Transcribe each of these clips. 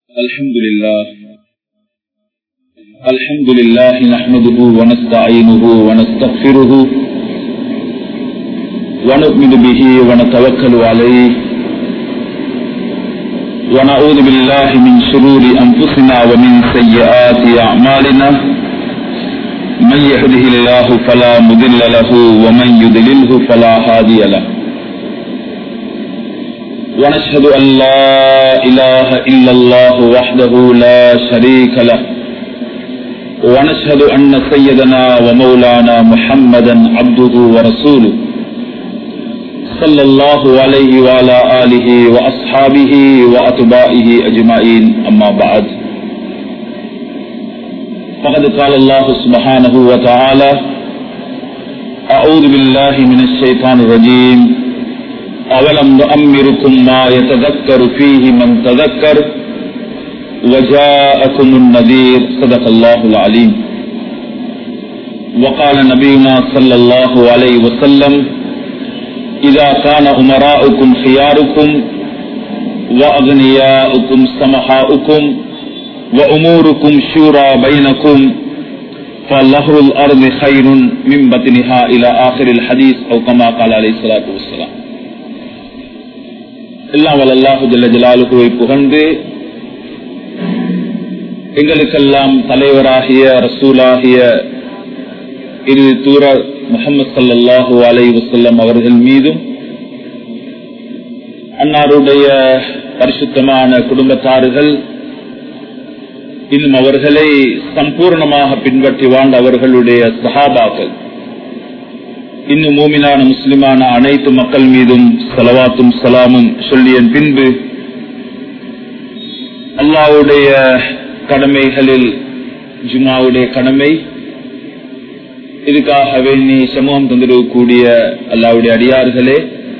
الحمد لله الحمد لله نحمده ونستعينه ونستغفره ونؤمن به ونتوكل عليه ونعوذ بالله من شرور أنفسنا ومن سيئات أعمالنا من يهده الله فلا مضل له ومن يضلله فلا هادي له ونشهد أن لا إله إلا الله وحده لا شريك له ونشهد أن سيدنا ومولانا محمدا عبده ورسوله صلى الله عليه وعلى آله وأصحابه وأتباعه أجمعين أما بعد فقد قال الله سبحانه وتعالى أعوذ بالله من الشيطان الرجيم أولم نؤمركم ما يتذكر فيه من تذكر وجاءكم النذير صدق الله العليم وقال نبينا صلى الله عليه وسلم إذا كان أمراؤكم خياركم وأغنياؤكم سمحاؤكم وأموركم شورى بينكم فاللهر الأرض خير من بطنها إلى آخر الحديث أو كما قال عليه الصلاة والسلام எல்லாம் வல்லாஹு ஜல்ல ஜலாலுகுவை புகழ்ந்து எங்களுக்கெல்லாம் தலைவராகிய ரசூலாகிய இறுதி தூர முகமது சல்லாஹூ அலை வசல்லம் அவர்கள் மீதும் அன்னாருடைய பரிசுத்தமான குடும்பத்தார்கள் இன்னும் அவர்களை சம்பூர்ணமாக பின்பற்றி வாழ்ந்த அவர்களுடைய சஹாபாக்கள் இன்னும் மூமினான முஸ்லிமான அனைத்து மக்கள் மீதும் சலவாத்தும் சலாமும் சொல்லிய பின்பு அல்லாவுடைய கடமைகளில் ஜுமாவுடைய கடமை இதுக்காகவே நீ சமூகம் தந்திருக்கக்கூடிய அல்லாவுடைய அடியார்களே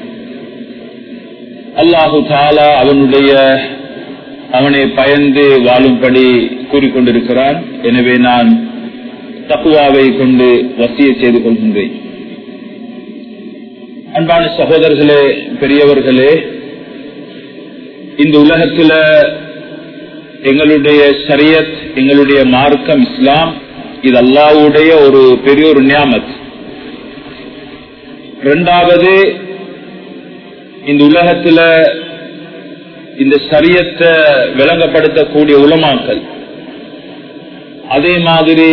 அல்லாஹு தாலா அவனுடைய அவனை பயந்து வாழும்படி கூறிக்கொண்டிருக்கிறான் எனவே நான் தக்குவாவை கொண்டு வசிய செய்து கொள்கின்றேன் அன்பான சகோதரர்களே பெரியவர்களே இந்த உலகத்தில் எங்களுடைய ஷரியத் எங்களுடைய மார்க்கம் இஸ்லாம் இது அல்லாவுடைய ஒரு பெரிய ஒரு நியாமத் இரண்டாவது இந்த உலகத்தில் இந்த சரியத்தை விளங்கப்படுத்தக்கூடிய உலமாக்கல் அதே மாதிரி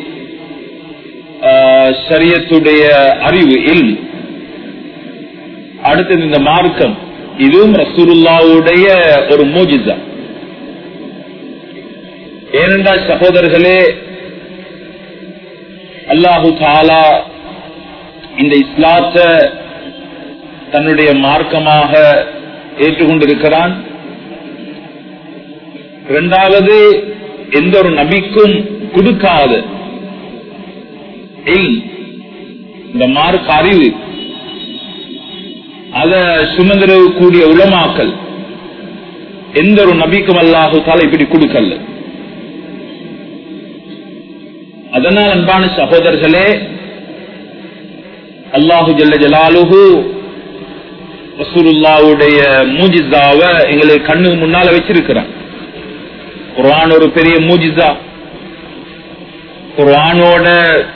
சரியத்துடைய அறிவு இல் அடுத்தது இந்த மார்க்கம் இதுவும் ரசூருல்லாவுடைய ஒரு மூஜிசா ஏனென்றால் சகோதரர்களே அல்லாஹு தாலா இந்த இஸ்லாத்தை தன்னுடைய மார்க்கமாக ஏற்றுக்கொண்டிருக்கிறான் இரண்டாவது எந்த ஒரு நபிக்கும் கொடுக்காத இந்த மார்க்க அறிவு அத சுமந்திரக்கூடிய உளமாக்கல் எந்த ஒரு நபிக்கும் அல்லாஹு தால இப்படி கொடுக்கல அதனால் அன்பான சகோதரர்களே அல்லாஹு ஜல்ல ஜலாலுஹு ரசூலுல்லாவுடைய மூஜிசாவ எங்களுக்கு கண்ணுக்கு முன்னால வச்சிருக்கிறான் குர்ஆன் ஒரு பெரிய மூஜிசா குர்ஆனோட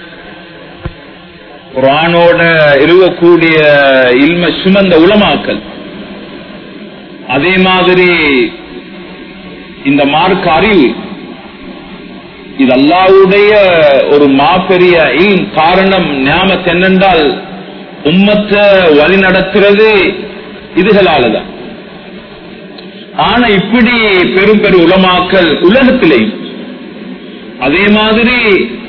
குரானோட இருக்கக்கூடிய இல்ம சுமந்த உளமாக்கல் அதே மாதிரி இந்த மார்க்க அறிவு இது அல்லாவுடைய ஒரு மாபெரிய காரணம் ஞாபகத்து என்னென்றால் உம்மத்தை வழி நடத்துறது இதுகளாலதான் ஆனா இப்படி பெரும் பெரும் உலமாக்கல் உலகத்திலேயும் அதே மாதிரி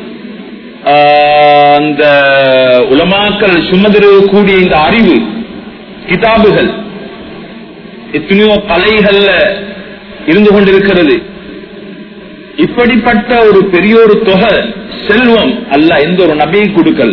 அந்த உலமாக்கள் சுமதிரக்கூடிய இந்த அறிவு கிதாபுகள் எத்தனையோ கலைகள்ல இருந்து கொண்டிருக்கிறது இப்படிப்பட்ட ஒரு பெரிய ஒரு தொகை செல்வம் அல்ல எந்த ஒரு நபியும் கொடுக்கல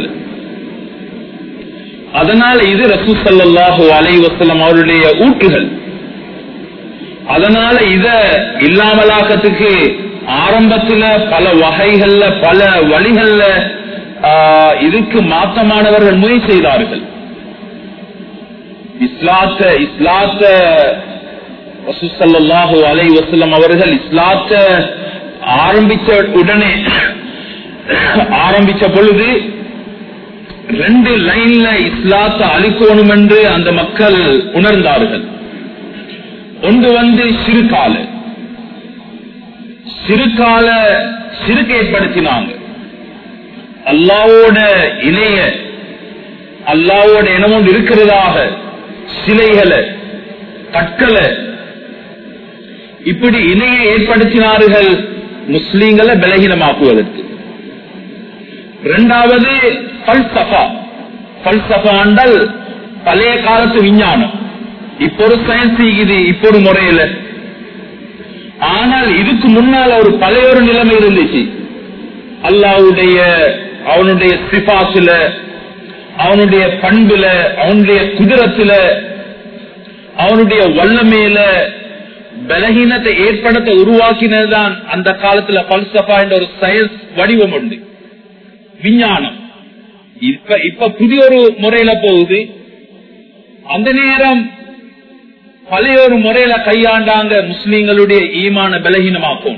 அதனால இது ரசூ சல்லாஹூ அலை வசலம் அவருடைய ஊற்றுகள் அதனால இத இல்லாமலாக்கத்துக்கு ஆரம்பத்துல பல வகைகள்ல பல வழிகள்ல இதுக்கு மாற்றமானவர்கள் முயற்சி செய்தார்கள் இஸ்லாத்த இஸ்லாத்த ரசூசல்லாஹு அலை வசல்லம் அவர்கள் இஸ்லாத்தை ஆரம்பிச்ச உடனே ஆரம்பிச்ச பொழுது ரெண்டு லைன்ல இஸ்லாத்தை அழிக்கணும் என்று அந்த மக்கள் உணர்ந்தார்கள் ஒன்று வந்து சிறுகால சிறுகால சிறுக்கு ஏற்படுத்தினாங்க அல்லாவோட இணைய அல்லாவோட இனமும் இருக்கிறதாக சிலைகளை கற்களை இப்படி இணைய ஏற்படுத்தினார்கள் முஸ்லீம்களை பலகீனமாக்குவதற்கு இரண்டாவது பல்சபா பல்சபா என்றால் பழைய காலத்து விஞ்ஞானம் இப்போ ஒரு சயின்ஸ் இது இப்போ ஒரு முறையில ஆனால் இதுக்கு முன்னால் ஒரு பழைய ஒரு நிலைமை இருந்துச்சு அல்லாவுடைய அவனுடைய சிபாசுல அவனுடைய பண்புல அவனுடைய குதிரத்துல அவனுடைய வல்லமையில பலகீனத்தை ஏற்படுத்த உருவாக்கினதுதான் அந்த காலத்துல பல்சபா என்ற ஒரு சயின்ஸ் வடிவம் உண்டு விஞ்ஞானம் இப்ப இப்ப புதிய ஒரு முறையில போகுது அந்த நேரம் பழைய ஒரு முறையில கையாண்டாங்க முஸ்லீம்களுடைய ஈமான பலகீனமாக்கும்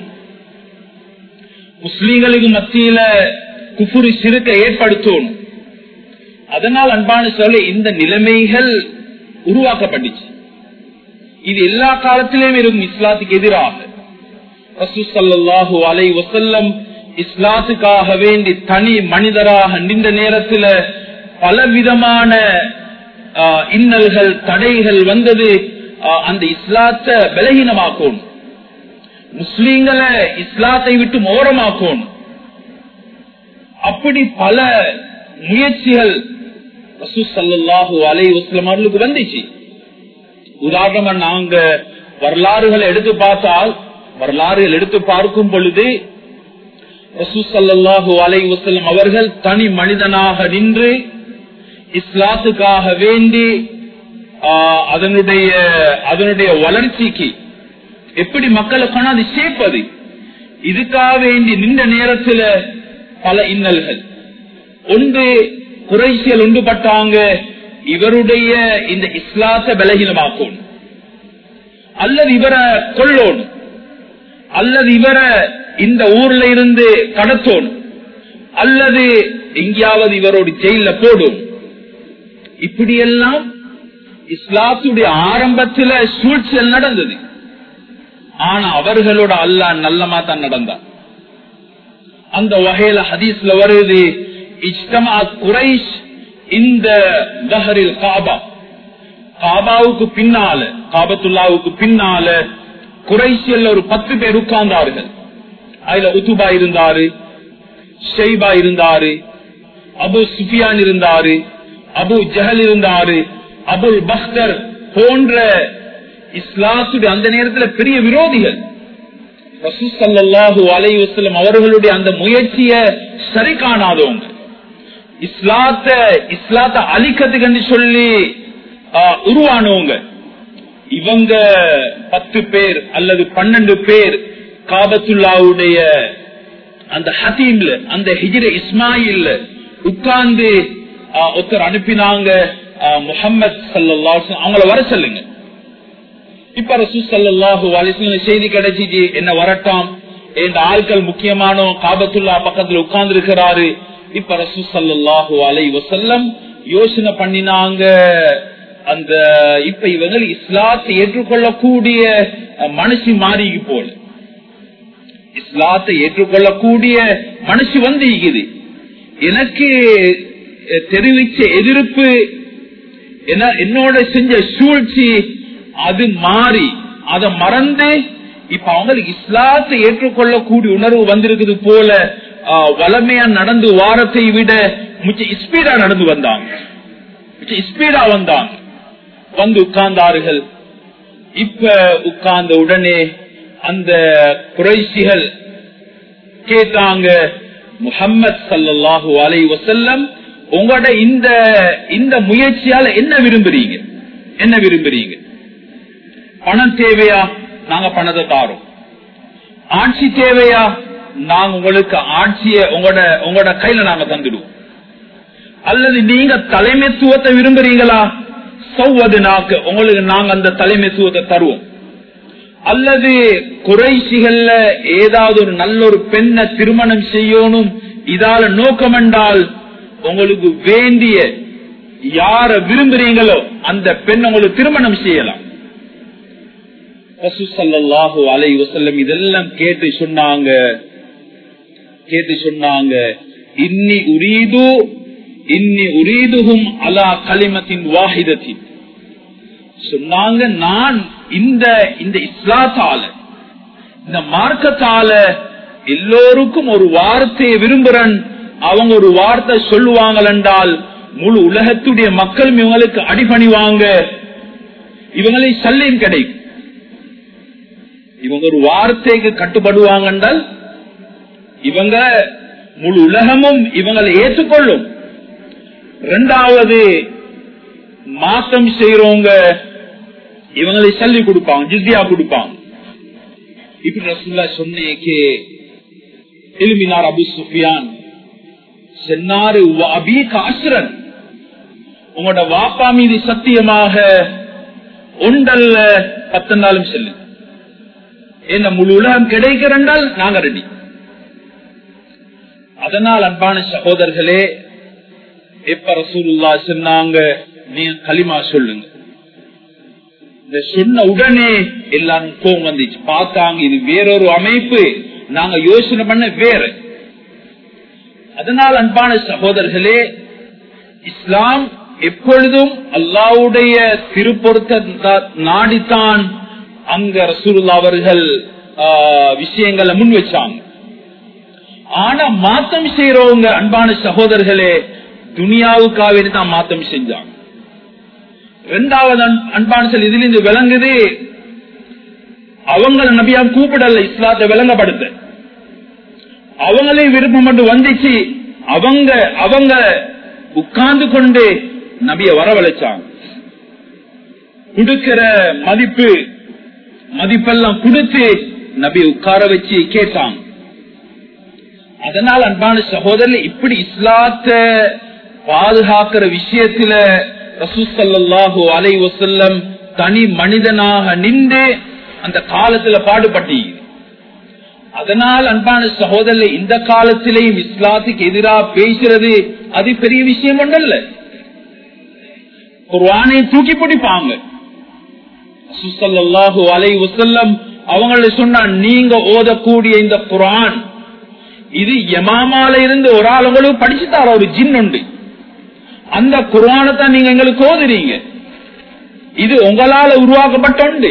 முஸ்லீம்களுக்கு மத்தியில குஃபுரி சிறுக்க ஏற்படுத்தணும் அதனால் அன்பான சொல்ல இந்த நிலைமைகள் உருவாக்கப்பட்டுச்சு இது எல்லா காலத்திலும் இருக்கும் இஸ்லாத்துக்கு எதிராக ரசூசல்லாஹு அலை வசல்லம் இஸ்லாத்துக்காக வேண்டி தனி மனிதராக நின்ற நேரத்தில் பலவிதமான இன்னல்கள் தடைகள் வந்தது அந்த இஸ்லாத்தை பலகீனமாக்கணும் முஸ்லீம்களை இஸ்லாத்தை விட்டு ஓரமாக்கணும் அப்படி பல முயற்சிகள் ரசூசல்லாஹு அலை வஸ்லம் அவர்களுக்கு வந்துச்சு உதாரணமா நாங்க வரலாறுகளை எடுத்து பார்த்தால் வரலாறுகள் எடுத்து பார்க்கும் பொழுது ரசூசல்லாஹு அலை வசல்லம் அவர்கள் தனி மனிதனாக நின்று இஸ்லாத்துக்காக வேண்டி அதனுடைய அதனுடைய வளர்ச்சிக்கு எப்படி மக்களை கொண்டாந்து சேர்ப்பது இதுக்காக வேண்டி நின்ற நேரத்தில் பல இன்னல்கள் ஒன்று குறைசியல் உண்டுபட்டாங்க இவருடைய இந்த இஸ்லாத்தை பலகீனமாக்கணும் அல்லது இவரை கொள்ளணும் அல்லது இவரை இந்த ஊர்ல இருந்து கடத்தோணும் அல்லது எங்கேயாவது இவரோட ஜெயில போடும் இப்படியெல்லாம் இஸ்லாத்துடைய ஆரம்பத்தில் சூழ்ச்சியல் நடந்தது ஆனா அவர்களோட அல்லா நல்லமா தான் நடந்தார் அந்த வகையில ஹதீஸ்ல வருது இஷ்டமா குறைஷ் இந்த தஹரில் காபா காபாவுக்கு பின்னால காபத்துல்லாவுக்கு பின்னால குறைசியல்ல ஒரு பத்து பேர் உட்கார்ந்தார்கள் அதுல உத்துபா இருந்தாரு ஷெய்பா இருந்தாரு அபு சுஃபியான் இருந்தாரு அபு ஜஹல் இருந்தாரு அபுல் பக்தர் போன்ற இஸ்லாத்துடைய அந்த நேரத்தில் பெரிய விரோதிகள் ரசூசல்லாஹு அலை வசலம் அவர்களுடைய அந்த முயற்சிய சரி காணாதவங்க இஸ்லாத்த இஸ்லாத்த அழிக்கிறதுக்கு சொல்லி உருவானவங்க இவங்க பத்து பேர் அல்லது பன்னெண்டு பேர் காபத்துல்லாவுடைய அந்த ஹதீம்ல அந்த ஹிஜிர இஸ்மாயில் உட்கார்ந்து ஒருத்தர் அனுப்பினாங்க முகமது சல்லா அவங்கள வர சொல்லுங்க இப்ப ரசூ சல்லாஹூ அலிஸ்ல செய்தி கிடைச்சிச்சு என்ன வரட்டாம் இந்த ஆட்கள் முக்கியமான காபத்துல்லா பக்கத்துல உட்கார்ந்து இருக்கிறாரு இப்ப ரசூ சல்லாஹூ அலை வசல்லம் யோசனை பண்ணினாங்க அந்த இப்ப இவங்க இஸ்லாத்தை ஏற்றுக்கொள்ளக்கூடிய மனுஷி மாறிக்கு போல இஸ்லாத்தை ஏற்றுக்கொள்ளக்கூடிய மனுஷி வந்து இருக்குது எனக்கு தெரிவிச்ச எதிர்ப்பு என்னோட செஞ்ச சூழ்ச்சி அது மாறி அதை மறந்து இப்ப அவங்களுக்கு இஸ்லாத்தை ஏற்றுக்கொள்ளக்கூடிய உணர்வு வந்திருக்குது போல வளமையா நடந்து வாரத்தை விட மிச்ச ஸ்பீடா நடந்து வந்தாங்க மிச்ச ஸ்பீடா வந்தாங்க வந்து உட்கார்ந்தார்கள் இப்ப உட்கார்ந்த உடனே அந்த குறைசிகள் கேட்டாங்க முகம்மது சல்லாஹூ அலை வசல்லம் உங்களோட இந்த இந்த முயற்சியால என்ன விரும்புறீங்க என்ன விரும்புறீங்க பணம் தேவையா நாங்க பணத்தை தாரோம் ஆட்சி தேவையா நாங்க உங்களுக்கு ஆட்சிய உங்களோட உங்களோட கையில நாங்க தந்துடுவோம் அல்லது நீங்க தலைமைத்துவத்தை விரும்புறீங்களா சௌவது நாக்கு உங்களுக்கு நாங்க அந்த தலைமைத்துவத்தை தருவோம் அல்லது குறைசிகள்ல ஏதாவது ஒரு நல்ல ஒரு பெண்ணை திருமணம் செய்யணும் இதால நோக்கம் என்றால் உங்களுக்கு வேண்டிய யார விரும்புறீங்களோ அந்த பெண் உங்களுக்கு திருமணம் செய்யலாம் ரசூசல்லாஹு அலை வசல்லம் இதெல்லாம் கேட்டு சொன்னாங்க கேட்டு சொன்னாங்க இன்னி உரீது இன்னி உரீதுகும் அலா களிமத்தின் வாஹிதத்தின் சொன்னாங்க நான் இந்த இந்த இஸ்லாத்தால இந்த மார்க்கத்தால எல்லோருக்கும் ஒரு வார்த்தையை விரும்புறன் அவங்க ஒரு வார்த்தை சொல்லுவாங்கள் என்றால் முழு உலகத்துடைய மக்கள் இவங்களுக்கு அடிபணிவாங்க இவங்களை சல்லியம் கிடைக்கும் இவங்க ஒரு வார்த்தைக்கு கட்டுப்படுவாங்க என்றால் இவங்க முழு உலகமும் இவங்களை ஏற்றுக்கொள்ளும் இரண்டாவது மாற்றம் செய்யறவங்க இவங்களை சல்லி கொடுப்பாங்க ஜிஸ்தியா கொடுப்பாங்க இப்படி ரசுல்லா சொன்னேக்கே எழுமினார் அபு சுஃபியான் சென்னாரு அபி காசுரன் உங்களோட வாப்பா மீது சத்தியமாக ஒன்றல்ல பத்து நாளும் செல்லு என்ன முழு உலகம் கிடைக்கிறண்டால் நாங்க ரெடி அதனால் அன்பான சகோதரர்களே எப்ப ரசூலுல்லா சொன்னாங்க நீங்க களிமா சொல்லுங்க இந்த சொன்ன உடனே எல்லாரும் கோவம் வந்துச்சு பார்த்தாங்க இது வேறொரு அமைப்பு நாங்க யோசனை பண்ண வேற அதனால் அன்பான சகோதரர்களே இஸ்லாம் எப்பொழுதும் அல்லாவுடைய திருப்பொருத்த நாடித்தான் அங்க ரசூலுல்லா அவர்கள் விஷயங்களை முன் வச்சாங்க ஆனா மாத்தம் செய்யறவங்க அன்பான சகோதரர்களே துனியாவுக்காக தான் மாத்தம் செஞ்சாங்க இரண்டாவது அன்பான செல் இதுல இருந்து விளங்குது அவங்கள நபியா கூப்பிடல இஸ்லாத்தை விளங்கப்படுத்த அவங்களே விருப்பம் மட்டும் வந்துச்சு அவங்க அவங்க உட்கார்ந்து கொண்டு நபிய வரவழைச்சாங்க கொடுக்கிற மதிப்பு மதிப்பெல்லாம் கொடுத்து நபி உட்கார வச்சு கேட்டாங்க அதனால் அன்பான சகோதரர் இப்படி இஸ்லாத்தை பாதுகாக்கிற விஷயத்துல ரசூசல்லாஹு அலை வசல்லம் தனி மனிதனாக நின்று அந்த காலத்துல பாடுபட்டி அதனால் அன்பான சகோதரர் இந்த காலத்திலேயும் இஸ்லாத்துக்கு எதிராக பேசுறது அது பெரிய விஷயம் ஒன்றல்ல குர்வானை தூக்கி பிடிப்பாங்க சுசல்லாஹு அலை வசல்லம் அவங்கள சொன்னா நீங்க ஓதக்கூடிய இந்த குரான் இது யமாமால இருந்து ஒரு ஆள் உங்களுக்கு படிச்சு தர ஒரு ஜின் உண்டு அந்த குரானத்தான் நீங்க எங்களுக்கு ஓதுறீங்க இது உங்களால உருவாக்கப்பட்ட உண்டு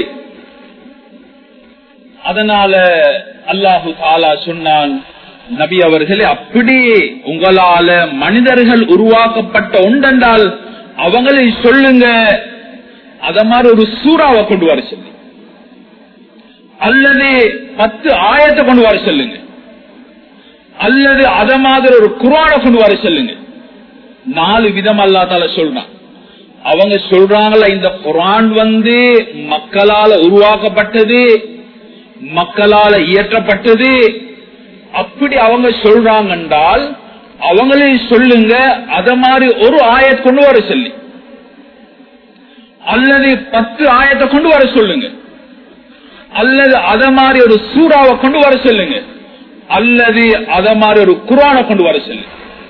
அதனால அல்லாஹு தாலா சொன்னான் நபி அவர்களே அப்படியே உங்களால மனிதர்கள் உருவாக்கப்பட்ட உண்டென்றால் அவங்களை சொல்லுங்க அத மாதிரி ஒரு சூறாவை கொண்டு வர சொல்லு அல்லது பத்து ஆயத்தை கொண்டு வர சொல்லுங்க அல்லது அத மாதிரி ஒரு குரான கொண்டு வர சொல்லுங்க நாலு விதம் அல்லா தால சொல்றான் அவங்க சொல்றாங்களா இந்த குரான் வந்து மக்களால உருவாக்கப்பட்டது மக்களால இயற்றப்பட்டது அப்படி அவங்க சொல்றாங்க என்றால் அவங்களே சொல்லுங்க அத மாதிரி ஒரு ஆயத் கொண்டு வர சொல்லி அல்லது பத்து ஆயத்தை கொண்டு வர சொல்லுங்க அல்லது அத மாதிரி ஒரு சூறாவை கொண்டு வர சொல்லுங்க அல்லது அத மாதிரி ஒரு குரானை கொண்டு வர சொல்லுங்க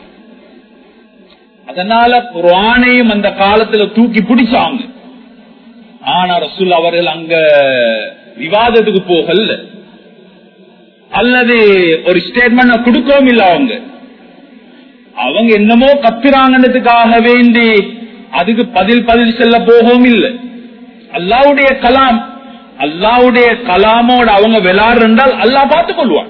அதனால குரானையும் அந்த காலத்துல தூக்கி பிடிச்சாங்க ஆனா ரசூல் அவர்கள் அங்க விவாதத்துக்கு போகல அல்லது ஒரு ஸ்டேட்மெண்ட் கொடுக்கவும் இல்லை அவங்க அவங்க என்னமோ கத்துறாங்கன்றதுக்காக வேண்டி அதுக்கு பதில் பதில் செல்ல போகவும் இல்லை அல்லாவுடைய கலாம் அல்லாவுடைய கலாமோட அவங்க விளையாடுறால் அல்லா பார்த்துக் கொள்வான்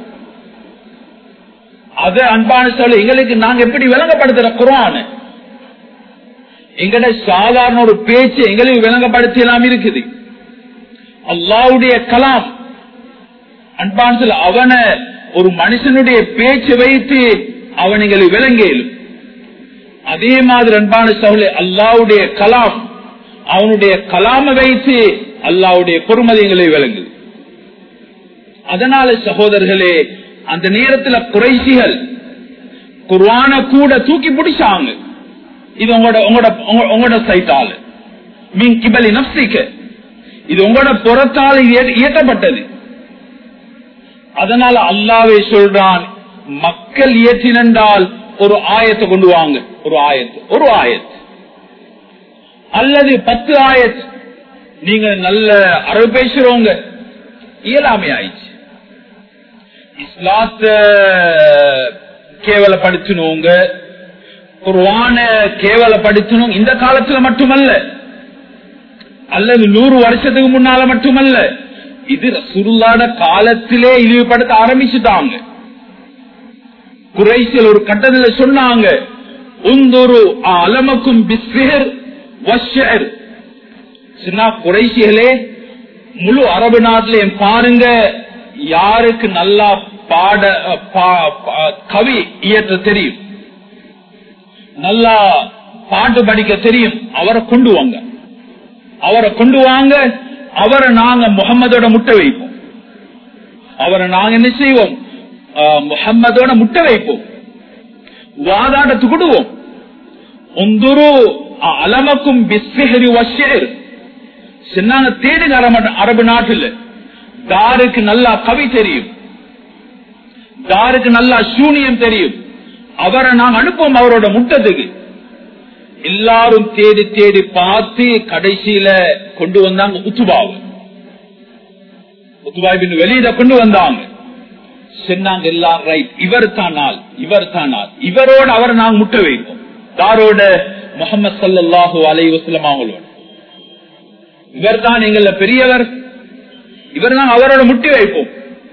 அது அன்பான சொல்ல எங்களுக்கு நாங்க எப்படி விளங்கப்படுத்துற குரான் எங்கட சாதாரண ஒரு பேச்சு எங்களுக்கு விளங்கப்படுத்தலாம் இருக்குது அல்லாவுடைய கலாம் அன்பான் சொல்ல அவனை ஒரு மனுஷனுடைய பேச்சு வைத்து அவனுங்களை விளங்கலும் அதே மாதிரி அன்பான சவுளை அல்லாவுடைய கலாம் அவனுடைய கலாம வைத்து அல்லாவுடைய பொறுமதிகளை விளங்குது அதனால சகோதரர்களே அந்த நேரத்துல குறைசிகள் குர்வான கூட தூக்கி பிடிச்சாங்க இது உங்களோட உங்களோட உங்களோட சைட்டால மீன் கிபலி நப்சிக்க இது உங்களோட புறத்தால் இய- இயற்றப்பட்டது அதனால அல்லாவே சொல்றான் மக்கள் இயற்றினால் ஒரு ஆயத்தை கொண்டு வாங்க ஒரு ஆயத்து ஒரு ஆயத்து அல்லது பத்து ஆயத் நீங்க நல்ல அரபு பேசுறவங்க இயலாமை ஆயிடுச்சு இஸ்லாத்த கேவலப்படுத்தினவங்க குர்ஆன கேவலப்படுத்தணும் இந்த காலத்துல மட்டுமல்ல அல்லது நூறு வருஷத்துக்கு முன்னால மட்டுமல்ல இது ரசூலுல்லாஹ்ட காலத்திலே இழிவுபடுத்த ஆரம்பிச்சுட்டாங்க குறைசியல் ஒரு கட்டத்தில் சொன்னாங்க உந்தொரு அலமக்கும் பிஸ்ஹிர் வஷ்ஷர் சின்ன குறைசிகளே முழு அரபு நாட்டிலையும் பாருங்க யாருக்கு நல்லா பாட பா- பா- கவி இயற்ற தெரியும் நல்லா பாட்டு படிக்க தெரியும் அவரை கொண்டு வாங்க அவரை கொண்டு வாங்க அவரை நாங்க முகம்மதோட முட்டை வைப்போம் அவரை நாங்க என்ன செய்வோம் ஆஹ், முகம்மதோட முட்டை வைப்போம் வாதாட்டத்துக்கு விடுவோம் உந்துரு அலமக்கும் பிஸ்ஹரி வஷேர் சின்னாங்க தேடுங்க அரபு- அரபு நாட்டில் தாருக்கு நல்லா கவி தெரியும் தாருக்கு நல்லா சூனியம் தெரியும் அவரை நாங்க அனுப்புவோம் அவரோட முட்டத்துக்கு எல்லாரும் தேடி தேடி பார்த்து கடைசியில கொண்டு வந்தாங்க உத்துபாவு உத்துபாவின் வெளியில கொண்டு வந்தாங்க சொன்னாங்க எல்லாம் ரைட் இவர் தான் நாள் இவர் தான் நாள் இவரோட அவரை நாங்க முட்டை வைப்போம் தாரோட முகமது சல்லாஹூ அலை வசலம் அவங்களோட இவர் தான் எங்கள பெரியவர் இவர் தான் அவரோட முட்டி வைப்போம்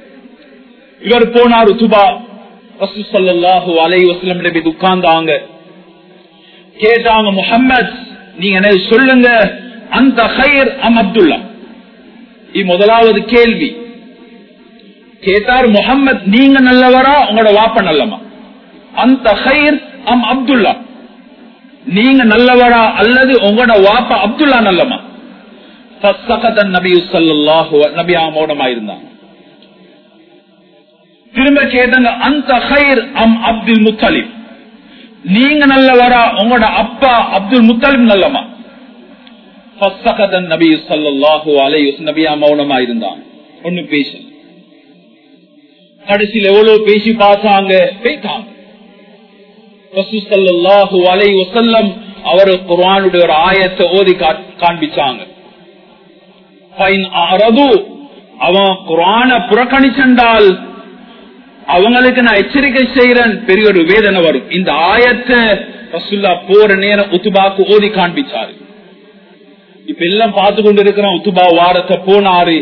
இவர் போனார் உத்துபா ரசூ சல்லாஹூ அலை வசலம் நபி உட்கார்ந்தாங்க கேட்டாங்க முஹம்மத் நீங்க எனக்கு சொல்லுங்க அந்த ஹைர் அம் அப்துல்லா இது முதலாவது கேள்வி கேட்டார் முஹம்மத் நீங்க நல்லவரா உங்களோட வாப்ப நல்லமா அந்த ஹைர் அம் அப்துல்லா நீங்க நல்லவரா அல்லது உங்களோட வாப்பா அப்துல்லா நல்லமா நபி சல்லாஹு நபி மௌனமா இருந்தாங்க திரும்ப கேட்டாங்க அந்த ஹைர் அம் அப்துல் முத்தலிப் நீங்க நல்லவரா உங்களோட அப்பா அப்துல் முத்தலிப் நல்லமா நபி சல்லாஹு அலை நபியா மௌனமா இருந்தாங்க ஒண்ணு பேச கடைசியில் எவ்வளவு பேசி பார்த்தாங்க பேசாங்க ரசூசல்லாஹு அலை வசல்லம் அவர் குர்ஆனுடைய ஒரு ஆயத்தை ஓதி காட்- காண்பிச்சாங்க ஃபைன் அறது அவன் குர்ஆன புறக்கணிச்சென்றால் அவங்களுக்கு நான் எச்சரிக்கை செய்யறேன் பெரிய ஒரு வேதனை வரும் இந்த ஆயத்தை ரசுல்லா போற நேரம் உத்துபாக்கு ஓதி காண்பிச்சாரு இப்ப எல்லாம் பார்த்து கொண்டு இருக்கிறோம் உத்துபா வாரத்தை போனாரு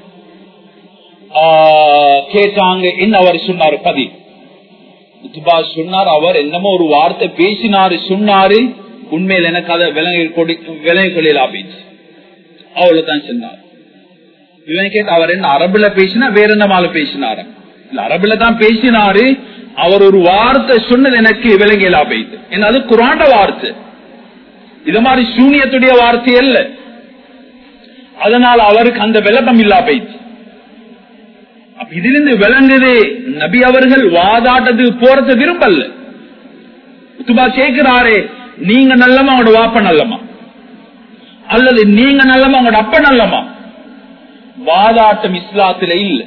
ஆஹ், கேட்டாங்க என்ன அவர் சொன்னாரு பதி உத்துபா சொன்னார் அவர் என்னமோ ஒரு வார்த்தை பேசினாரு சொன்னாரு உண்மையில் எனக்கு அதை விலங்கி கொடி விலங்கி கொள்ளையில் ஆபிச்சு அவ்வளவுதான் சொன்னார் இவன் கேட்டு அவர் என்ன அரபுல பேசினா வேற என்ன மால பேசினாரு இல்ல அரபுல தான் பேசினாரு அவர் ஒரு வார்த்தை சொன்னது எனக்கு விலங்கியலா போயிட்டு ஏன்னா அது குராண்ட வார்த்தை இது மாதிரி சூனியத்துடைய வார்த்தை அல்ல அதனால அவருக்கு அந்த விளக்கம் இல்லா போயிடுச்சு அப்ப இதிலிருந்து விளங்குது நபி அவர்கள் வாதாட்டத்துக்கு போறது விரும்பல உத்துபா கேட்கிறாரே நீங்க நல்லமா உங்களோட வாப்ப நல்லமா அல்லது நீங்க நல்லமா உங்களோட அப்ப நல்லமா வாதாட்டம் இஸ்லாத்துல இல்ல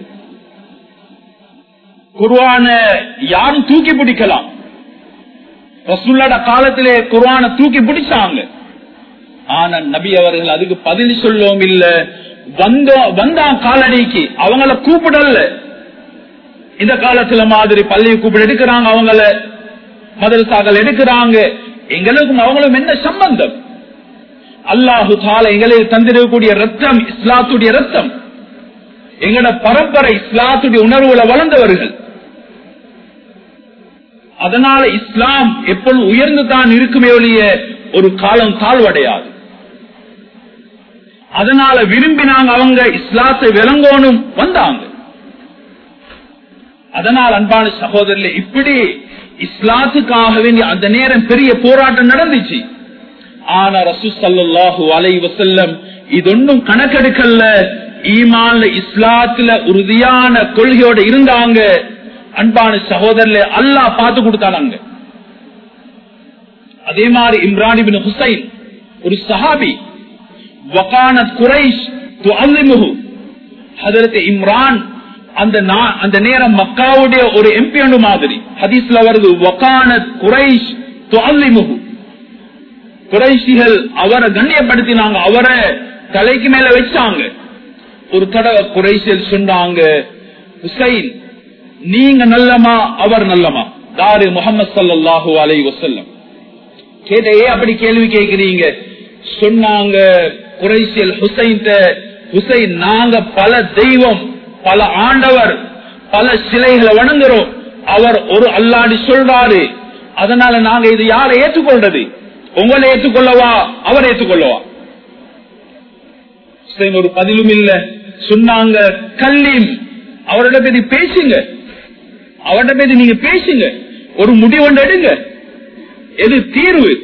குர்ஆன யாரும் தூக்கி பிடிக்கலாம் ரசூல்லோட காலத்திலே குர்ஆன தூக்கி பிடிச்சாங்க ஆனா நபி அவர்கள் அதுக்கு பதில் சொல்லவும் இல்ல வந்தோ வந்தான் காலடிக்கு அவங்கள கூப்பிடல இந்த காலத்துல மாதிரி பள்ளியை கூப்பிட எடுக்கிறாங்க அவங்கள மதரசாக்கள் எடுக்கிறாங்க எங்களுக்கும் அவங்களும் என்ன சம்பந்தம் அல்லாஹு தால எங்களுக்கு தந்திருக்கக்கூடிய ரத்தம் இஸ்லாத்துடைய ரத்தம் எங்களோட பரம்பரை இஸ்லாத்துடைய உணர்வுல வளர்ந்தவர்கள் அதனால இஸ்லாம் எப்பொழுது உயர்ந்து தான் இருக்குமே ஒழிய ஒரு காலம் தாழ்வடையாது அதனால விரும்பினாங்க அவங்க இஸ்லாத்தை விளங்கோனும் வந்தாங்க அதனால் அன்பான சகோதரர்களே இப்படி இஸ்லாத்துக்காக வேண்டிய அந்த நேரம் பெரிய போராட்டம் நடந்துச்சு ஆனா ரசூ சல்லாஹூ அலை வசல்லம் இதொன்னும் கணக்கெடுக்கல்ல ஈமான்ல இஸ்லாத்துல உறுதியான கொள்கையோட இருந்தாங்க அன்பான சகோதரர்ல அல்லாஹ் பார்த்து கொடுத்தானாங்க அதே மாதிரி இம்ரான் இபின் ஹுசைன் ஒரு சஹாபி வகானத் குரைஷ் துஅல்லிமுஹு ஹதரத் இம்ரான் அந்த நா- அந்த நேரம் மக்காவுடைய ஒரு எம்பி ஒன்று மாதிரி ஹதீஸ்ல வருது வகானத் குரைஷ் துஅல்லிமுஹு குறைஷிகள் அவரை கண்ணியப்படுத்தினாங்க அவரை தலைக்கு மேல வச்சாங்க ஒரு தடவை குறைசியல் சொன்னாங்க ஹுசைன் நீங்க நல்லமா அவர் நல்லமா தாரு முகமது சல்லல்லாஹு அலை வசல்லம் கேட்ட ஏன் அப்படி கேள்வி கேட்கிறீங்க சொன்னாங்க குறைசியல் ஹுசைன் ஹுசைன் நாங்க பல தெய்வம் பல ஆண்டவர் பல சிலைகளை வணங்குறோம் அவர் ஒரு அல்லாடி சொல்றாரு அதனால நாங்க இது யாரை ஏற்றுக்கொள்றது உங்களை ஏற்றுக்கொள்ளவா அவர் ஏற்றுக்கொள்ளவா ஹுசைன் ஒரு பதிலும் இல்ல சொன்னாங்க கல்லீம் அவரோட பத்தி பேசுங்க அவரோட பத்தி நீங்க பேசுங்க ஒரு முடிவொன்று எடுங்க எது தீர்வு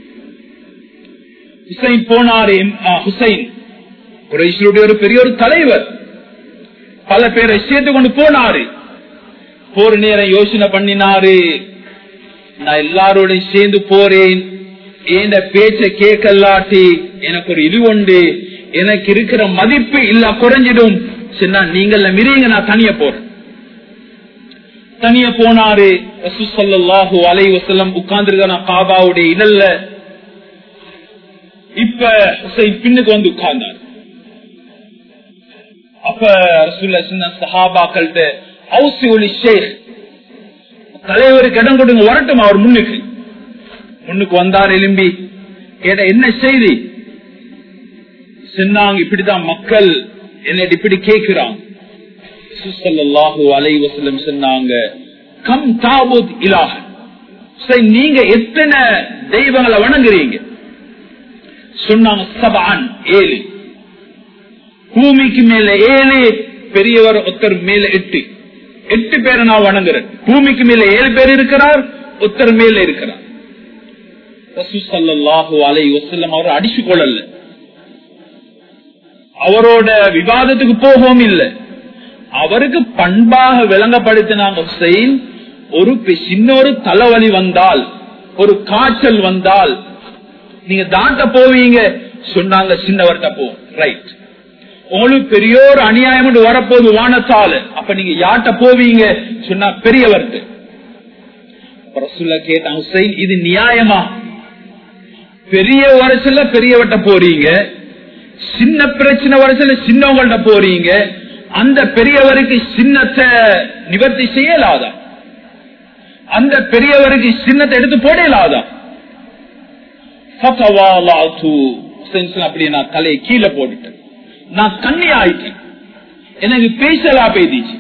ஹுசைன் போனாரு ஆ, ஹுசைன் குறைஷியுடைய ஒரு பெரிய ஒரு தலைவர் பல பேரை சேர்த்து கொண்டு போனாரு போற நேரம் யோசனை பண்ணினாரு நான் எல்லாரோடையும் சேர்ந்து போறேன் ஏண்ட பேச்ச கேட்கலாட்டி எனக்கு ஒரு இது உண்டு எனக்கு இருக்கிற மதிப்பு இல்ல குறைஞ்சிடும் சரி நான் நீங்கள மிரிங்க நான் தனிய போறேன் தனிய போனாரு ரசூசல்லாஹு அலை வசல்லம் உட்கார்ந்துருக்க காபாவுடைய இடல்ல இப்ப ஹுசைன் பின்னுக்கு வந்து உட்கார்ந்தார் அப்ப ரசூல்லா சின்ன சஹாபாக்கள்கிட்ட அவுசி ஒலி ஷேக் தலைவருக்கு இடம் கொடுங்க வரட்டும் அவர் முன்னுக்கு முன்னுக்கு வந்தார் எலும்பி கேட்ட என்ன செய்தி சொன்னாங்க இப்படிதான் மக்கள் என்னை இப்படி கேட்கிறாங்க ஸல்லல்லாஹு அலைஹி வஸல்லம் சொன்னாங்க கம் தாபுத் இலாஹ் சரி நீங்க எத்தனை தெய்வங்களை வணங்குறீங்க சொன்னாங்க சபான் ஏழு பூமிக்கு மேல ஏழு பெரியவர் ஒருத்தர் மேல எட்டு எட்டு பேரை நான் வணங்குறேன் பூமிக்கு மேல ஏழு பேர் இருக்கிறார் ஒருத்தர் மேல இருக்கிறார் ரசூல் ஸல்லல்லாஹு அலைஹி வஸல்லம் அவர் அடிச்சு கொள்ளல அவரோட விவாதத்துக்கு போகவும் இல்லை அவருக்கு பண்பாக விளங்கப்படுத்தினாங்க ஹுசைன் ஒரு பெ- சின்ன ஒரு தலைவலி வந்தால் ஒரு காய்ச்சல் வந்தால் நீங்க தாண்ட போவீங்க சொன்னாங்க சின்னவர்கிட்ட போ ரைட் உங்களுக்கு பெரிய ஒரு அநியாயம் ஒன்று வரப்போகுது வானத்தால அப்ப நீங்க யார்கிட்ட போவீங்க சொன்னா பெரியவர்கிட்ட அப்ப ரசூலுல்லாஹ் கேட்டாங்க ஹுசைன் இது நியாயமா பெரிய வருஷத்துல பெரியவட்ட போறீங்க சின்ன பிரச்சனை வருஷத்துல சின்னவங்கள்ட்ட போறீங்க அந்த பெரியவருக்கு சின்னத்தை நிவர்த்தி செய்யலாதா அந்த பெரியவருக்கு சின்னத்தை எடுத்து போடலாதா ஃபதவாலஅது. ஹுசைன் சொன்னார், அப்படியே நான் தலையை கீழே போட்டுட்டேன் நான் கண்ணி ஆயிட்டேன் எனக்கு பேசலா பேதிச்சு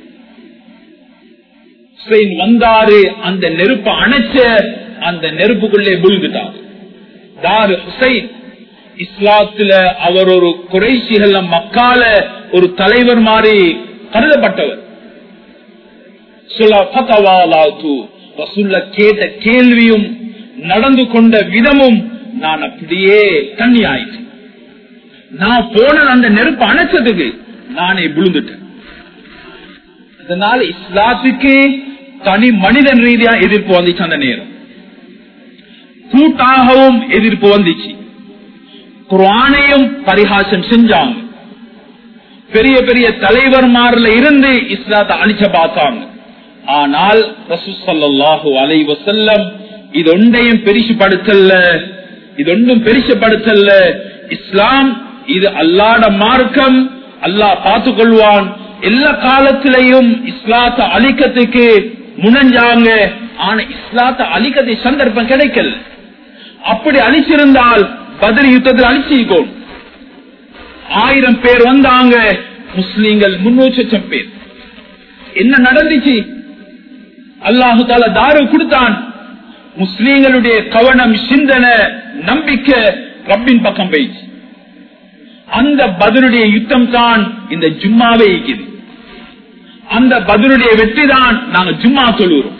ஹுசைன் வந்தாரு அந்த நெருப்பை அணைச்ச அந்த நெருப்புக்குள்ளே விழுந்துட்டாரு தாரு ஹுசைன் இஸ்லாத்துல அவர் ஒரு குறைசிகள் மக்கால ஒரு தலைவர் மாதிரி கருதப்பட்டவர் சொல்ல ஃபதவாலாத்து. ரசூலுல்லா கேட்ட கேள்வியும் நடந்து கொண்ட விதமும் நான் அப்படியே தண்ணி ஆயிட்டேன் நான் போன அந்த நெருப்பு அணைச்சதுக்கு நானே விழுந்துட்டேன் அதனால இஸ்லாத்துக்கு தனி மனிதன் ரீதியா எதிர்ப்பு வந்துச்சு அந்த நேரம் கூட்டாகவும் எதிர்ப்பு வந்துச்சு குர்ஆனையும் பரிகாசம் செஞ்சாங்க பெரிய பெரிய தலைவர்மார்ல இருந்து இஸ்லாத்தை அழிச்ச பார்த்தாங்க ஆனால் ரசூசல்லாஹு அலை வசல்லம் இதொண்டையும் பெரிசுபடுத்தல்ல இதொன்றும் பெரிசுபடுத்தல்ல இஸ்லாம் இது அல்லாட மார்க்கம் அல்லாஹ் பார்த்து கொள்வான் எல்லா காலத்திலையும் இஸ்லாத்தை அழிக்கிறதுக்கு முனைஞ்சாங்க ஆனா இஸ்லாத்தை அழிக்கிறதை சந்தர்ப்பம் கிடைக்கல அப்படி அழிச்சிருந்தால் பதில் யுத்தத்தில் அழிச்சிருக்கோம் ஆயிரம் பேர் வந்தாங்க முஸ்லீம்கள் முன்னூறு லட்சம் பேர் என்ன நடந்துச்சு அல்லாஹு தால தாரு கொடுத்தான் முஸ்லீம்களுடைய கவனம் சிந்தனை நம்பிக்கை ரப்பின் பக்கம் போயிடுச்சு அந்த பதிலுடைய யுத்தம் தான் இந்த ஜும்மாவே இருக்குது அந்த பதிலுடைய வெற்றி தான் நாங்க ஜும்மா சொல்லுறோம்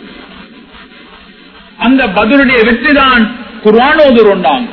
அந்த பதிலுடைய வெற்றி தான் குர்ஆனோதுறோம்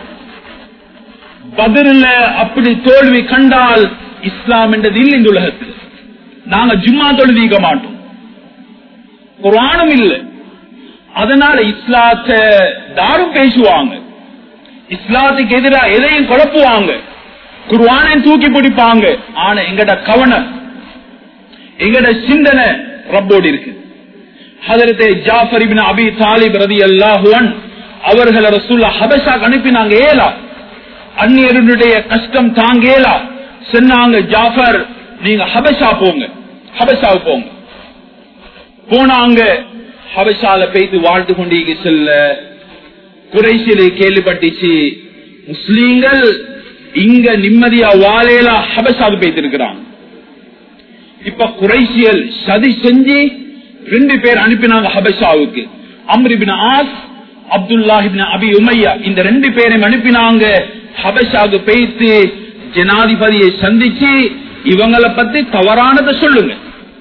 பதில அப்படி தோல்வி கண்டால் இஸ்லாம் என்றது இல்லை இந்த உலகத்தில் நாங்க ஜும்மா தொழுதிக்க மாட்டோம் குர்ஆனும் இல்லை அதனால இஸ்லாத்தை தாரும் பேசுவாங்க இஸ்லாத்துக்கு எதிராக எதையும் குழப்புவாங்க குர்வானை தூக்கி பிடிப்பாங்க ஆனா எங்கட கவனம் எங்கட சிந்தனை ரப்போடு இருக்கு ஹதரத்தை ஜாஃபர் இப்னு அபி தாலிப் ரலியல்லாஹு அன் அவர்களை ரசூல்லா ஹபஷாக்கு அனுப்பினாங்க ஏலா அந்நியருடைய கஷ்டம் தாங்கேலா சொன்னாங்க ஜாஃபர் நீங்க ஹபஷா போங்க ஹபஷாவுக்கு போங்க போனாங்க ஹபஷால பெய்து வாழ்ந்து கொண்டீங்க செல்ல குறைசிலே கேள்விப்பட்டுச்சு முஸ்லீம்கள் இங்க நிம்மதியா வாழையில ஹபஷாவுக்கு பெய்திருக்கிறாங்க இப்ப குறைசியல் சதி செஞ்சு ரெண்டு பேர் அனுப்பினாங்க ஹபஷாவுக்கு அம்ரிபின் ஆஸ் அப்துல்லாஹிபின் அபி உமையா இந்த ரெண்டு பேரையும் அனுப்பினாங்க ஹபஷாவுக்கு பெய்த்து ஜனாதிபதியை சந்திச்சு இவங்களை பத்தி தவறானதை சொல்லுங்க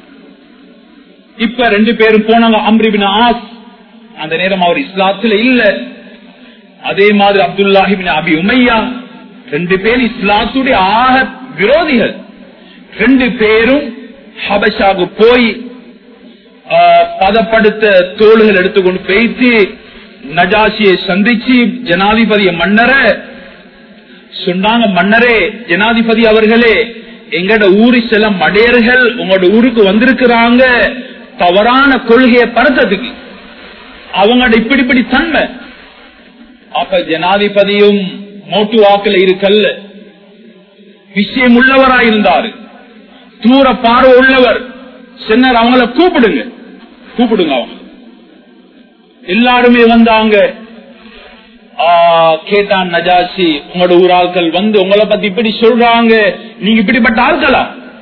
இப்ப ரெண்டு பேரும் போனாங்க அம்ரிபின் ஆஸ் அந்த நேரம் அவர் இஸ்லாத்துல இல்ல அதே மாதிரி அப்துல்லாஹிபின் அபி உமையா ரெண்டு பேரும் இஸ்லாத்துடைய ஆக விரோதிகள் ரெண்டு பேரும் ஹபஷாவுக்கு போய் ஆஹ், பதப்படுத்த தோள்கள் எடுத்துக்கொண்டு பேசி நஜாசியை சந்திச்சு ஜனாதிபதிய மன்னரை சொன்னாங்க மன்னரே ஜனாதிபதி அவர்களே எங்கட ஊரு சில மடையர்கள் உங்களோட ஊருக்கு வந்திருக்கிறாங்க தவறான கொள்கையை பரத்ததுக்கு அவங்களோட இப்படி இப்படி தன்மை அப்ப ஜனாதிபதியும் மோட்டு வாக்குல இருக்கல்ல விஷயம் உள்ளவராயிருந்தாரு தூர பார்வை உள்ளவர் சின்னர் அவங்கள கூப்பிடுங்க கூப்பிடுங்க அவங்க எல்லாருமே வந்தாங்க ஆ, கேட்டான் நஜாசி உங்களோட ஊராட்கள் வந்து உங்களை பத்தி இப்படி சொல்றாங்க நீங்க இப்படிப்பட்ட ஆட்களா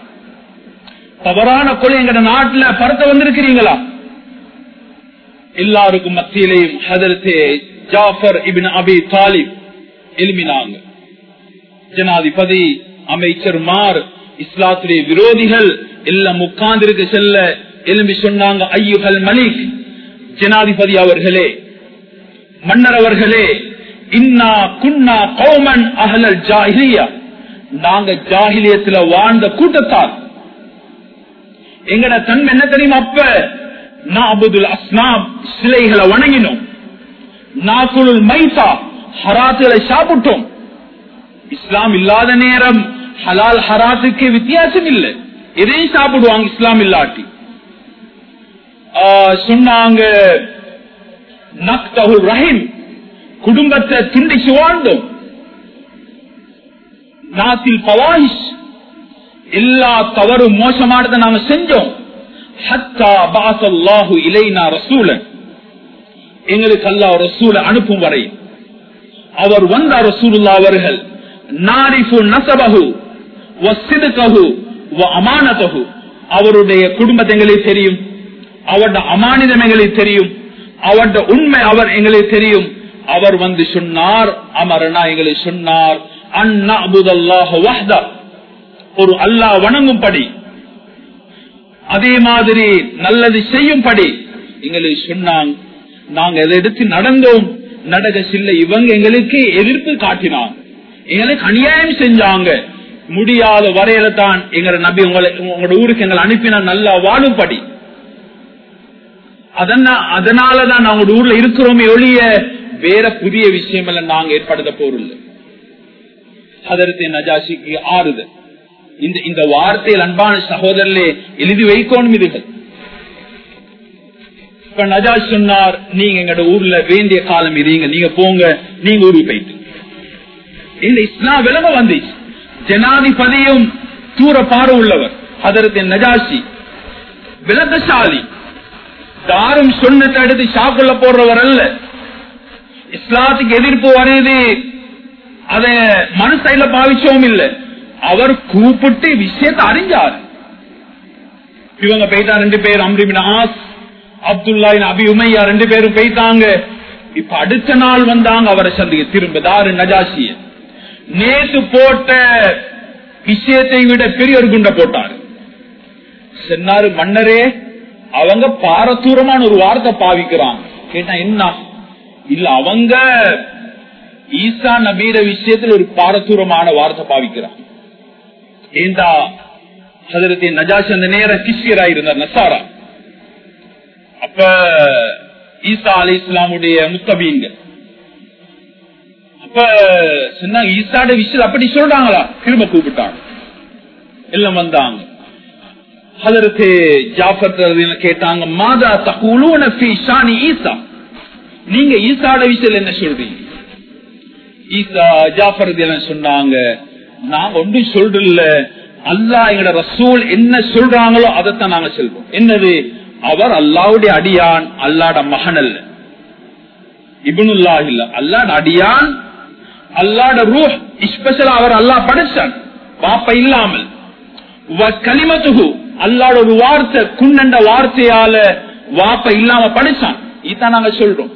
தவறான கொலை எங்கட நாட்டுல பரத்த வந்திருக்கிறீங்களா எல்லாருக்கும் மத்தியிலேயும் ஹதரத்தே ஜாஃபர் இபின் அபி தாலிப் எழுப்பினாங்க ஜனாதிபதி அமைச்சர்மார் இஸ்லாத்துடைய விரோதிகள் எல்லாம் உட்கார்ந்திருக்க செல்ல எழும்பி சொன்னாங்க ஐயுகள் மலிக் ஜனாதிபதி அவர்களே மன்னர் அவர்களே இன்னா குன்னா கௌமன் அகலல் ஜாஹிலியா நாங்க ஜாகிலியத்துல வாழ்ந்த கூட்டத்தார் எங்கட தன்மை என்ன தெரியுமா அப்ப நாபுதுல் அஸ்னாம் சிலைகளை வணங்கினோம் நாக்குலுல் மைசா ஹராத்துகளை சாப்பிட்டோம் இஸ்லாம் இல்லாத நேரம் ஹலால் ஹராத்துக்கு வித்தியாசம் இல்லை எதையும் சாப்பிடுவாங்க இஸ்லாம் இல்லாட்டி ஆ, சொன்னாங்க நக்தஹுல் ரஹீம் குடும்பத்தை துண்டிச்சு வாழ்ந்தோம் நாத்தில் பவாஹிஷ் எல்லா தவறும் மோசமானதை நாம செஞ்சோம் ஹத்தா பாசல்லாஹு இலைனா ரசூலன் எங்களுக்கு அல்லாஹ் ரசூல அனுப்பும் வரை அவர் வந்த ரசூலுல்லா அவர்கள் நாரிஃபு நசபஹு வசிதுகஹு வ அமானதஹு அவருடைய குடும்பத்தை எங்களுக்கு தெரியும் அவருடைய அமானிதம் எங்களுக்கு தெரியும் அவருடைய உண்மை அவர் எங்களுக்கு தெரியும் அவர் வந்து சொன்னார் அமரனா எங்களுக்கு சொன்னார் அண்ணா அபுதல்லாஹ வஹ்தா ஒரு அல்லாஹ் வணங்கும்படி அதே மாதிரி நல்லது செய்யும்படி எங்களுக்கு சொன்னாங்க நாங்க எதை எடுத்து நடந்தோம் நடக்க சில்ல இவங்க எங்களுக்கு எதிர்ப்பு காட்டினாங்க எங்களுக்கு அநியாயம் செஞ்சாங்க முடியாத வரையில தான் எங்க நபி உங்களை உங்களோட ஊருக்கு எங்களை அனுப்பினா நல்லா வாழும்படி அதனா அதனாலதான் நாங்க ஊர்ல இருக்கிறோமே ஒழிய வேற புதிய விஷயம் எல்லாம் நாங்க ஏற்படுத்த போறோம் அதற்கு நஜாசிக்கு ஆறுதல் இந்த இந்த வார்த்தையில் அன்பான சகோதரர்களே எழுதி வைக்கணும் இதுகள் இப்ப நஜாஷ் சொன்னார் நீங்க எங்கட ஊர்ல வேண்டிய காலம் இருங்க நீங்க போங்க நீங்க ஊருக்கு போயிட்டு இந்த இஸ்லாம் விளம்ப வந்துச்சு ஜனாதிபதியும் தூர பார்வை உள்ளவர் அதற்கு நஜாசி விளக்கசாலி யாரும் சொன்னதை எடுத்து ஷாக்குள்ள போடுறவர் அல்ல இஸ்லாத்துக்கு எதிர்ப்பு வருது அத மனசைல பாவிச்சவும் இல்ல அவர் கூப்பிட்டு விஷயத்தை அறிஞ்சார் இவங்க போயிட்டா ரெண்டு பேர் அம்ரிபின் ஆஸ் அப்துல்லா அபி உமையா ரெண்டு பேரும் போயிட்டாங்க இப்ப அடுத்த நாள் வந்தாங்க அவரை சந்திக்க திரும்ப தாரு நஜாசிய நேத்து போட்ட விஷயத்தை விட பெரிய ஒரு குண்ட போட்டாரு சொன்னாரு மன்னரே அவங்க பாரதூரமான ஒரு வார்த்தை பாவிக்கிறாங்க கேட்டா என்ன இல்ல அவங்க ஈசா நபீர விஷயத்தில் ஒரு பாரதூரமான வார்த்தை பாவிக்கிறாங்க ஏண்டா ஹதரத்தின் நஜாஷ் அந்த நேரம் கிஷியரா இருந்தார் நசாரா அப்ப ஈசா அலி இஸ்லாமுடைய முத்தபீன்கள் அப்ப இப்ப சொன்னாங்க ஈசாட விஷயம் அப்படி சொல்றாங்களா திரும்ப கூப்பிட்டாங்க எல்லாம் வந்தாங்க ஹதரத்து ஜாஃபர் ரலியல்லாஹு கேட்டாங்க மாதா தகுலூன ஃபீ ஷானி ஈசா நீங்க ஈசாட விஷயம் என்ன சொல்றீங்க ஈசா ஜாஃபர் ரலியல்லாஹு சொன்னாங்க நாங்க ஒன்றும் சொல்றல அல்லாஹ் எங்கட ரசூல் என்ன சொல்றாங்களோ அதைத்தான் நாங்க சொல்றோம் என்னது அவர் அல்லாவுடைய அடியான் அல்லாட மகன் அல்ல இபுனுல்லா இல்ல அல்லாட அடியான் அல்லாட ரூஹ் ஸ்பெஷலா அவர் அல்லாஹ் படைச்சான் பாப்ப இல்லாமல் கலிமத்துகு அல்லாட ஒரு வார்த்தை குன்னண்ட வார்த்தையால வாப்ப இல்லாம படிச்சான் இதான் நாங்க சொல்றோம்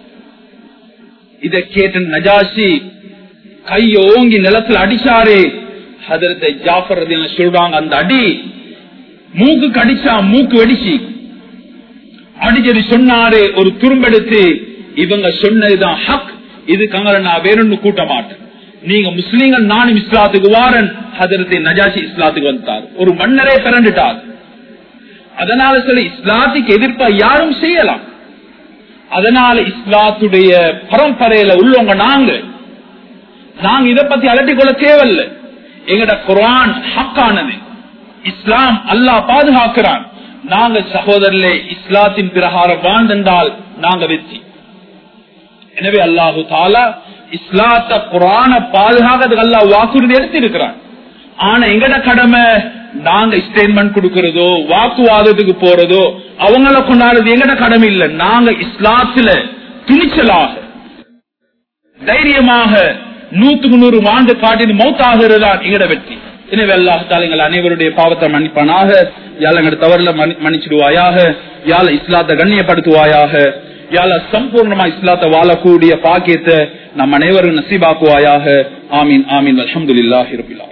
இத கேட்ட நஜாசி கைய ஓங்கி நிலத்துல அடிச்சாரே ஹதரத்தை ஜாஃபர் ரலியல்லாஹு சொல்றாங்க அந்த அடி மூக்கு கடிச்சா மூக்கு வெடிச்சு அடிச்சது சொன்னாரு ஒரு துரும்பெடுத்து இவங்க சொன்னதுதான் ஹக் இதுக்காக நான் வேறொன்னு கூட்ட மாட்டேன் நீங்க முஸ்லீம்கள் நானும் இஸ்லாத்துக்கு வாரன் ஹதரத்தை நஜாசி இஸ்லாத்துக்கு வந்தார் ஒரு மன்னரே பிறண்டுட்டார் அதனால சொல்லி இஸ்லாத்துக்கு எதிர்ப்பா யாரும் செய்யலாம் அதனால இஸ்லாத்துடைய பரம்பரையில உள்ளவங்க நாங்க நாங்க இதை பத்தி அலட்டிக் கொள்ள தேவையில்லை எங்கட குரான் ஹக்கானது இஸ்லாம் அல்லாஹ் பாதுகாக்கிறான் நாங்க சகோதரர்களே இஸ்லாத்தின் பிரகாரம் வாழ்ந்தால் நாங்க வெற்றி எனவே அல்லாஹு தாலா இஸ்லாத்த குரான பாதுகாக்கிறதுக்கு அல்லா வாக்குறுதி எடுத்திருக்கிறான் ஆனா எங்கட கடமை நாங்க ஸ்டேட்மெண்ட் கொடுக்கறதோ வாக்குவாதத்துக்கு போறதோ அவங்கள கொண்டாடுறது எங்கட கடமை இல்ல நாங்க இஸ்லாத்துல துணிச்சலாக தைரியமாக நூத்துக்கு நூறு ஆண்டு காட்டின் மௌத்தாகிறதா எங்கட வெற்றி எனவே அல்லாஹால எங்கள் அனைவருடைய பாவத்தை மன்னிப்பானாக யாழ் எங்கட தவறுல மன்னிச்சிடுவாயாக யாழ இஸ்லாத்தை கண்ணியப்படுத்துவாயாக யாழ சம்பூர்ணமா இஸ்லாத்தை வாழக்கூடிய பாக்கியத்தை நம் அனைவரும் நசீபாக்குவாயாக ஆமீன் ஆமீன் அலமதுல்லாஹி ரபிலா